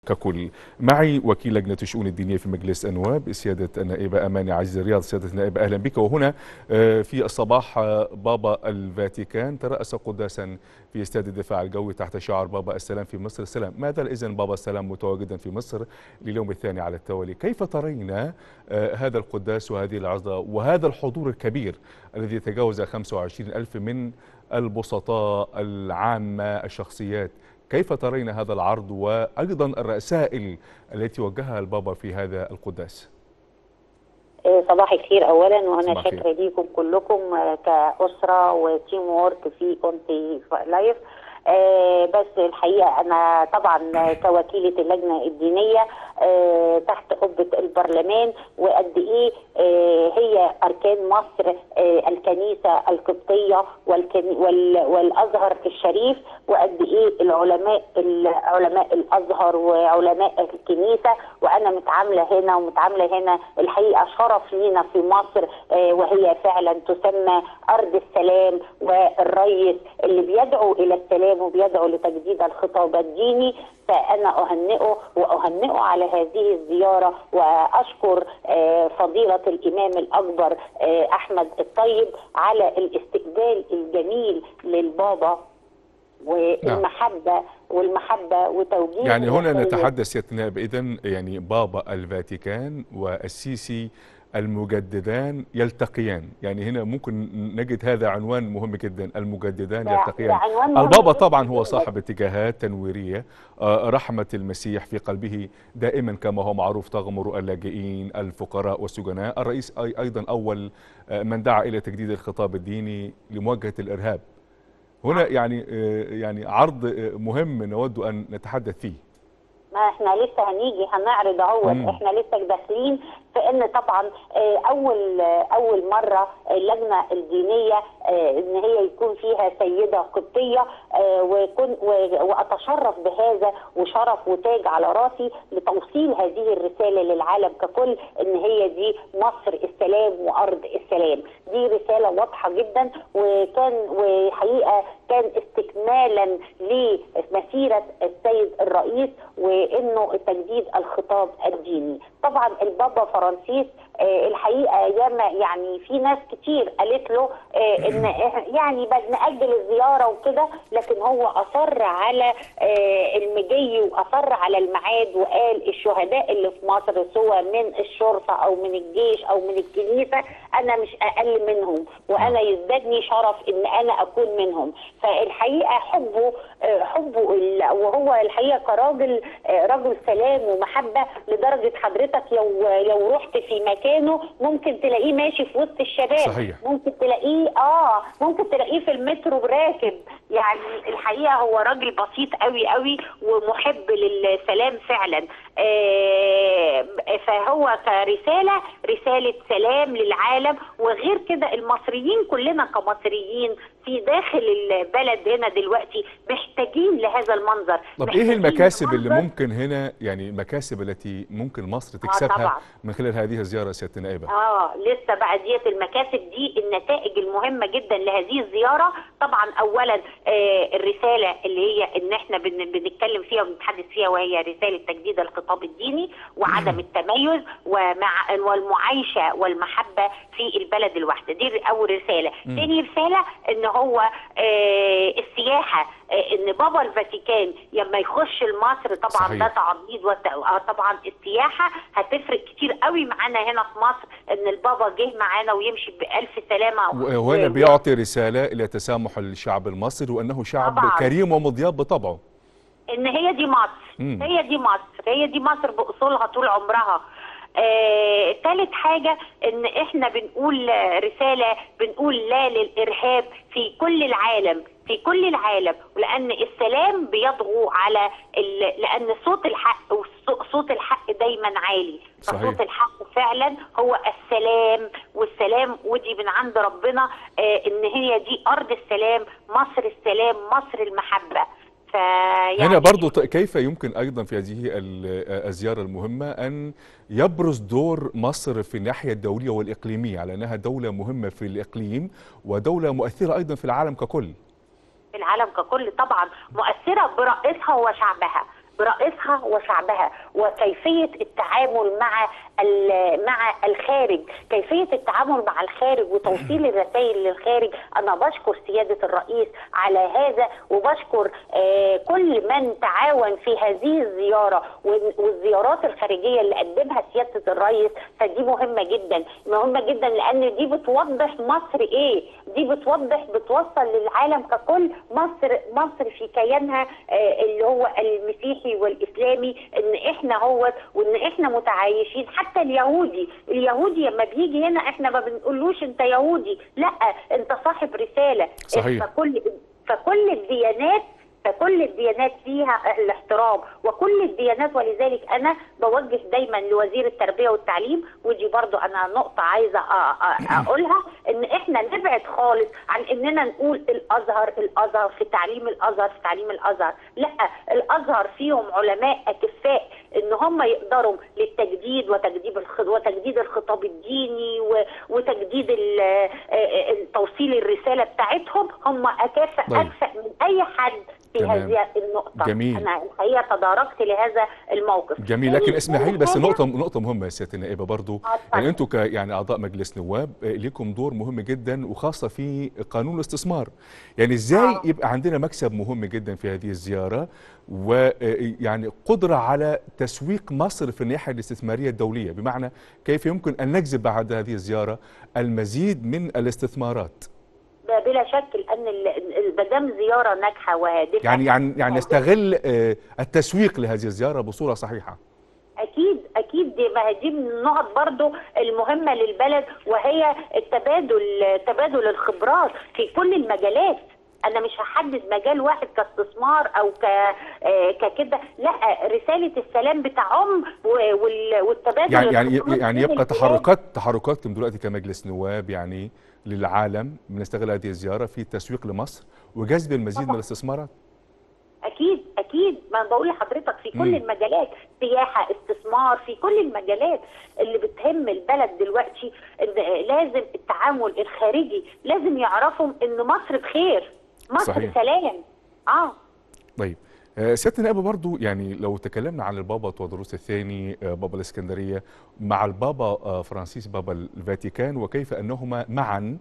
ككل معي وكيل لجنة الشؤون الدينية في مجلس النواب سيادة النائبة أماني عزيز رياض سيادة النائبة أهلا بك وهنا في الصباح بابا الفاتيكان ترأس قداسا في استاد الدفاع الجوي تحت شعار بابا السلام في مصر السلام ماذا إذن بابا السلام متواجدا في مصر لليوم الثاني على التوالي كيف ترين هذا القداس وهذه العظة وهذا الحضور الكبير الذي تجاوز 25 ألف من البسطاء العامة الشخصيات كيف ترين هذا العرض وأيضا الرسائل التي وجهها البابا في هذا القداس صباح الخير اولا وانا شاكره ليكم كلكم كاسره وتيم وورك في اونتي لايف آه بس الحقيقه انا طبعا كوكيله اللجنه الدينيه آه تحت قبه البرلمان وقد ايه آه هي اركان مصر الكنيسه القبطيه والازهر الشريف وقد ايه العلماء علماء الازهر وعلماء الكنيسه وانا متعامله هنا ومتعامله هنا الحقيقه شرف لينا في مصر وهي فعلا تسمى ارض السلام والريس اللي بيدعو الى السلام وبيدعو لتجديد الخطاب الديني فانا اهنئه واهنئه على هذه الزياره واشكر فضيله الامام الاكبر احمد الطيب على الاستقبال الجميل للبابا والمحبه نعم. والمحبه وتوجيه يعني هنا نتحدث يا نائب اذا يعني بابا الفاتيكان والسيسي المجددان يلتقيان يعني هنا ممكن نجد هذا عنوان مهم جدا المجددان يلتقيان البابا طبعا هو صاحب اتجاهات تنويرية رحمة المسيح في قلبه دائما كما هو معروف تغمر اللاجئين الفقراء والسجناء الرئيس أيضا أول من دعا إلى تجديد الخطاب الديني لمواجهة الإرهاب هنا يعني يعني عرض مهم نود أن نتحدث فيه ما احنا لسه هنيجي هنعرض اهوت احنا لسه داخلين في ان طبعا اول اول مره اللجنه الدينيه ان هي يكون فيها سيده قبطيه ويكون واتشرف بهذا وشرف وتاج على راسي لتوصيل هذه الرساله للعالم ككل ان هي دي مصر السلام وارض السلام دي رساله واضحه جدا وكان وحقيقه كان استكمالا لمسيره السيد الرئيس وانه تجديد الخطاب الديني طبعا البابا فرانسيس آه الحقيقه ياما يعني في ناس كتير قالت له آه ان يعني ناجل الزياره وكده لكن هو اصر على آه المجي واصر على الميعاد وقال الشهداء اللي في مصر سواء من الشرطه او من الجيش او من الكنيسه انا مش اقل منهم وانا يزدادني شرف ان انا اكون منهم فالحقيقه حبه حبه وهو الحقيقه كراجل رجل سلام ومحبه لدرجه حضرتك لو لو رحت في مكانه ممكن تلاقيه ماشي في وسط الشباب صحيح. ممكن تلاقيه اه ممكن تلاقيه في المترو راكب يعني الحقيقه هو راجل بسيط قوي قوي ومحب للسلام فعلا آه فهو كرساله رساله سلام للعالم وغير كده المصريين كلنا كمصريين في داخل البلد هنا دلوقتي محتاجين لهذا المنظر طب ايه المكاسب اللي ممكن هنا يعني المكاسب التي ممكن مصر تكسبها آه من خلال هذه الزياره سياده النائبه اه لسه بقى ديت المكاسب دي النتائج المهمه جدا لهذه الزياره طبعا اولا آه الرساله اللي هي ان احنا بن بنتكلم فيها وبنتحدث فيها وهي رساله تجديد الخطاب الديني وعدم التميز ومع والمعايشه والمحبه في البلد الواحده دي اول رساله ثاني رساله ان هو آه السياحه آه ان بابا الفاتيكان لما يخش لمصر طبعا صحيح. ده تعضيد طبعا السياحه هتفرق كتير قوي معانا هنا في مصر ان البابا جه معانا ويمشي بالف سلامه وهنا بيعطي رساله الى تسامح الشعب المصري وانه شعب طبعا. كريم ومضياب بطبعه ان هي دي مصر مم. هي دي مصر هي دي مصر باصولها طول عمرها آه، ثالث حاجة ان احنا بنقول رسالة بنقول لا للارهاب في كل العالم في كل العالم ولان السلام بيطغو على لان صوت الحق صوت الحق دايما عالي صحيح. فصوت الحق فعلا هو السلام والسلام ودي من عند ربنا آه ان هي دي ارض السلام مصر السلام مصر المحبه فيعني هنا برضو كيف يمكن أيضا في هذه الزيارة المهمة أن يبرز دور مصر في الناحية الدولية والإقليمية على أنها دولة مهمة في الإقليم ودولة مؤثرة أيضا في العالم ككل في العالم ككل طبعا مؤثرة برئيسها وشعبها برئيسها وشعبها وكيفيه التعامل مع ال- مع الخارج كيفيه التعامل مع الخارج وتوصيل الرسائل للخارج انا بشكر سياده الرئيس على هذا وبشكر آه، كل من تعاون في هذه الزياره وال- والزيارات الخارجيه اللي قدمها سياده الرئيس فدي مهمه جدا مهمه جدا لان دي بتوضح مصر ايه دي بتوضح بتوصل للعالم ككل مصر مصر في كيانها آه، اللي هو المسيحي والاسلامي ان احنا هو وان احنا متعايشين حتى اليهودي اليهودي لما بيجي هنا احنا ما بنقولوش انت يهودي لا انت صاحب رساله صحيح. فكل فكل الديانات فكل الديانات فيها الاحترام وكل الديانات ولذلك انا بوجه دايما لوزير التربيه والتعليم ودي برضو انا نقطه عايزه أ- أ- اقولها ان احنا نبعد خالص عن اننا نقول الازهر الازهر في تعليم الازهر في تعليم الازهر لا الازهر فيهم علماء اكفاء ان هم يقدروا للتجديد وتجديد الخ- وتجديد الخطاب الديني و- وتجديد ال- آه، آه، توصيل الرساله بتاعتهم هم اكفاء طيب. اكفأ من اي حد في تمام. هذه النقطه جميل. انا الحقيقه تداركت لهذا الموقف جميل تاني- لكن اسمحي لي تاني بس حاجة- نقطة نقطة مهمة يا سيادة النائبة برضو آه، اتفضل. يعني انتم ك يعني اعضاء مجلس نواب آه، ليكم دور مهم جدا وخاصة في قانون الاستثمار يعني ازاي آه. يبقى عندنا مكسب مهم جدا في هذه الزيارة ويعني قدرة على تسويق مصر في الناحية الاستثمارية الدولية بمعنى كيف يمكن ان نجذب بعد هذه الزيارة المزيد من الاستثمارات ده بلا شك لان ال- ال- ما دام زياره ناجحه وهادفه يعني يعني يعني نستغل آه، التسويق لهذه الزيارة بصورة صحيحة اكيد اكيد دي ما هي دي من النقط برضو المهمه للبلد وهي التبادل تبادل الخبرات في كل المجالات انا مش هحدد مجال واحد كاستثمار او ك آه، ككده لا رساله السلام بتعم و- وال- والتبادل يعني يعني الخبرات يعني بين يبقى البلاد. تحركات تحركاتكم دلوقتي كمجلس نواب يعني للعالم بنستغل هذه الزياره في التسويق لمصر وجذب المزيد من طبعاً. الاستثمارات اكيد اكيد ما أنا بقول لحضرتك في كل مم. المجالات سياحه استثمار في كل المجالات اللي بتهم البلد دلوقتي إن لازم التعامل الخارجي لازم يعرفوا ان مصر بخير مصر صحيح. سلام اه طيب آه، سياده النائبه برضو يعني لو تكلمنا عن البابا تودروس الثاني آه، بابا الاسكندريه مع البابا آه، فرانسيس بابا الفاتيكان وكيف انهما معا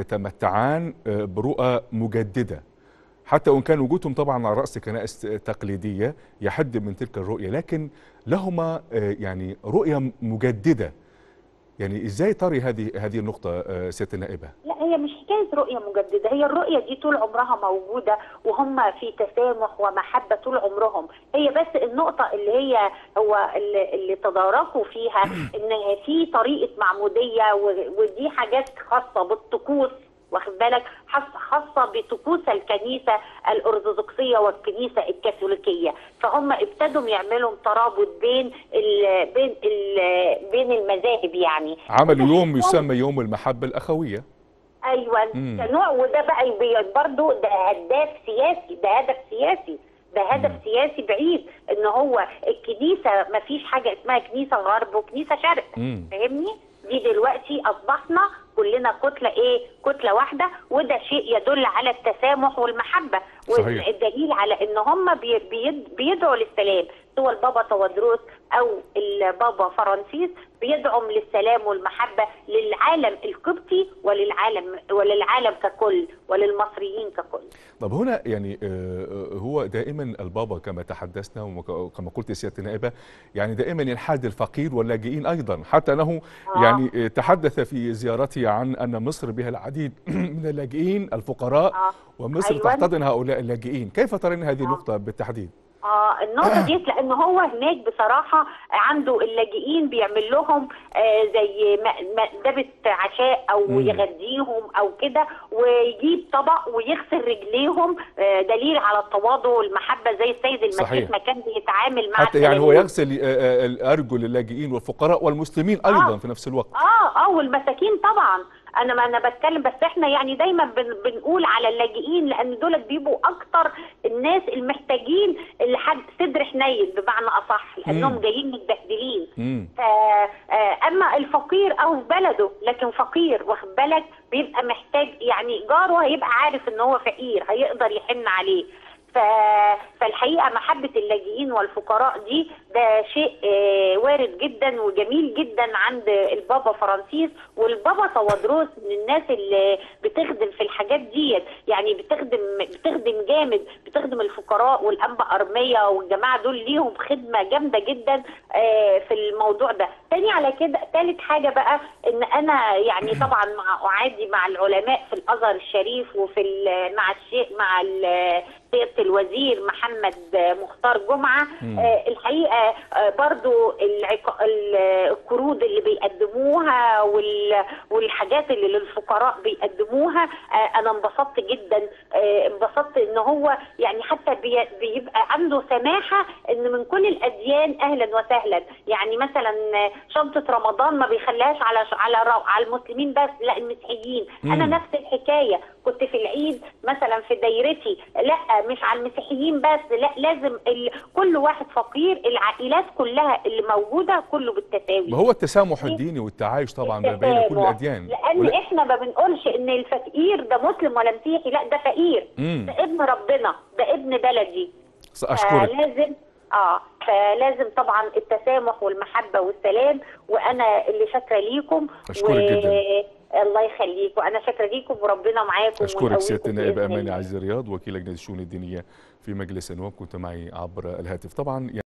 يتمتعان آه، برؤى مجدده حتى وان كان وجودهم طبعا على راس كنائس تقليديه يحد من تلك الرؤيه لكن لهما آه، يعني رؤيه مجدده يعني ازاي تري هذه هذه النقطه آه، سياده النائبه لا هي مش حكايه رؤيه مجدده هي الرؤيه دي طول عمرها موجوده وهم في تسامح ومحبه طول عمرهم هي بس النقطه اللي هي هو اللي, اللي تداركوا فيها ان في طريقه معموديه و- ودي حاجات خاصه بالطقوس واخد بالك خاص- خاصه بطقوس الكنيسه الارثوذكسيه والكنيسه الكاثوليكيه فهم ابتدوا يعملوا ترابط بين ال بين ال بين المذاهب يعني عملوا يوم يسمى يوم المحبه الاخويه ايوه مم. كنوع وده بقى برضه ده هداف سياسي ده هدف سياسي ده هدف سياسي بعيد ان هو الكنيسه ما فيش حاجه اسمها كنيسه غرب وكنيسه شرق مم. فاهمني دي دلوقتي اصبحنا كلنا كتله ايه كتله واحده وده شيء يدل على التسامح والمحبه صحيح. والدليل على ان هم بي بي بيدعوا للسلام سواء البابا تودروس او البابا فرانسيس بيدعم للسلام والمحبه للعالم القبطي وللعالم وللعالم ككل وللمصريين ككل طب هنا يعني آه، آه، هو دائما البابا كما تحدثنا وكما قلت سياده النائبه يعني دائما ينحاز الفقير واللاجئين ايضا حتى انه آه. يعني آه، تحدث في زيارته عن ان مصر بها العديد من اللاجئين الفقراء آه. ومصر أيوة. تحتضن هؤلاء اللاجئين كيف ترين هذه النقطه بالتحديد اه النقطة دي لأن هو هناك بصراحة عنده اللاجئين بيعمل لهم آه زي م- مأدبة عشاء أو مم. يغديهم أو كده ويجيب طبق ويغسل رجليهم آه دليل على التواضع والمحبة زي السيد المسيح صحيح. ما كان بيتعامل مع حتى يعني هو التلاميذ. يغسل آه، آه، الارجل اللاجئين والفقراء والمسلمين ايضا آه. في نفس الوقت اه اه والمساكين طبعا انا ما انا بتكلم بس احنا يعني دايما بن بنقول على اللاجئين لان دول بيبقوا اكتر الناس المحتاجين اللي حد صدر حنين بمعنى اصح لانهم مم. جايين متبهدلين مم. ف- آه، اما الفقير او في بلده لكن فقير واخد بالك بيبقى محتاج يعني جاره هيبقى عارف ان هو فقير هيقدر يحن عليه ف... فالحقيقه محبه اللاجئين والفقراء دي ده شيء آه، وارد جدا وجميل جدا عند البابا فرانسيس والبابا توادروس من الناس اللي بتخدم في الحاجات ديت يعني بتخدم بتخدم جامد بتخدم الفقراء والانبا ارميه والجماعه دول ليهم خدمه جامده جدا آه، في الموضوع ده تاني على كده تالت حاجه بقى ان انا يعني طبعا مع اعادي مع العلماء في الازهر الشريف وفي ال- مع الشيخ مع ال- سياده الوزير محمد مختار جمعه آه، الحقيقه آه، برضو العق- ال- القروض اللي بيقدموها وال- والحاجات اللي للفقراء بيقدموها آه، انا انبسطت جدا آه، انبسطت ان هو يعني حتى بي- بيبقى عنده سماحه ان من كل الاديان اهلا وسهلا يعني مثلا شنطه رمضان ما بيخليهاش على على رو- على المسلمين بس لا المسيحيين انا مم. نفس الحكايه كنت في العيد مثلا في دايرتي لا مش على المسيحيين بس لا لازم ال... كل واحد فقير العائلات كلها اللي موجوده كله بالتساوي ما هو التسامح الديني والتعايش طبعا ما بين كل التسامح. الاديان لان ولا- احنا ما بنقولش ان الفقير ده مسلم ولا مسيحي لا ده فقير مم. ده ابن ربنا ده ابن بلدي اشكرك فلازم اه فلازم طبعا التسامح والمحبه والسلام وانا اللي شاكره ليكم أشكرك جداً. الله يخليك وانا شاكره ليكم وربنا معاكم اشكرك ويقويكم سياده النائب بإذن اماني الله. عز رياض وكيل لجنه الشؤون الدينيه في مجلس النواب كنت معي عبر الهاتف طبعا